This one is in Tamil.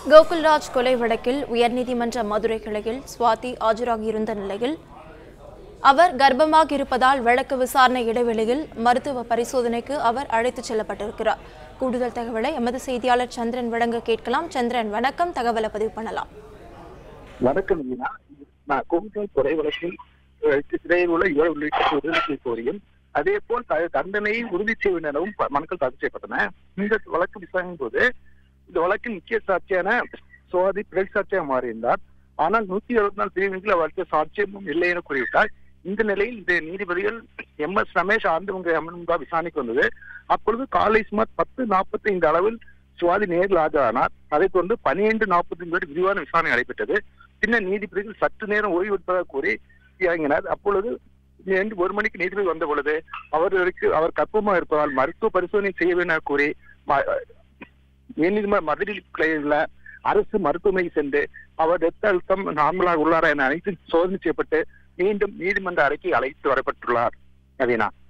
கோகுல்ராஜ் கொலை வழக்கில் உயர்நீதிமன்ற மதுரை கிளையில் சுவாதி ஆஜராகியிருந்த நிலையில் அவர் கர்ப்பமாக இருப்பதால் வழக்கு விசாரணை இடைவெளியில் மருத்துவ பரிசோதனைக்கு அவர் அழைத்துச் செல்லப்பட்டிருக்கிறார் கூடுதல் தகவலை எமது செய்தியாளர் சந்திரன் வழங்க கேட்கலாம் சந்திரன் வணக்கம் தகவலை பதிவு பண்ணலாம் வணக்கம் மீனா நான் கோவிட் கொலை வழக்கில் அஹ், சிறையில் உள்ள இவர் உள்ளிட்ட உறுதி கோரியும் அதே போல் த- தண்டனையை உறுதி செய்ய வேண்டும் எனவும் ப- மனுக்கள் தாக்கல் செய்யப்பட்டன இந்த வழக்கு விசாரணையின் போது இந்த வழக்கின் முக்கிய சாட்சியான சுவாதி பிழை சாட்சியாக மாறியிருந்தார் ஆனால் நூத்தி எழுபத்தி நாலு பிரிவுகளில் அவருக்கு சாட்சியமும் இல்லை என கூறிவிட்டார் இந்த நிலையில் இந்த நீதிபதிகள் எம் எஸ் ரமேஷ் ஆண்டவங்க அமர்ந்தா விசாரணைக்கு வந்தது அப்பொழுது காலை சுமார் பத்து நாற்பத்தி ஐந்து அளவில் சுவாதி நேரில் ஆஜரானார் அதைத் தொடர்ந்து பனிரெண்டு நாற்பத்தி வரை விரிவான விசாரணை நடைபெற்றது பின்னர் நீதிபதிகள் சற்று நேரம் ஓய்வு எடுப்பதாக கூறி இறங்கினார் அப்பொழுது இரண்டு ஒரு மணிக்கு நீதிபதி வந்த பொழுது அவர்களுக்கு அவர் கர்ப்பமாக இருப்பதால் மருத்துவ பரிசோதனை செய்ய வேண்டும் என கூறி ம- உயர்நீதிமன்ற மதுரை கிளையில் உள்ள அரசு மருத்துவமனை சென்று அவர் ரத்த அழுத்தம் நார்மலாக உள்ளாரா என அனைத்து சோதனை செய்யப்பட்டு மீண்டும் நீதிமன்ற அறைக்கு அழைத்து வரப்பட்டுள்ளார் அதேனா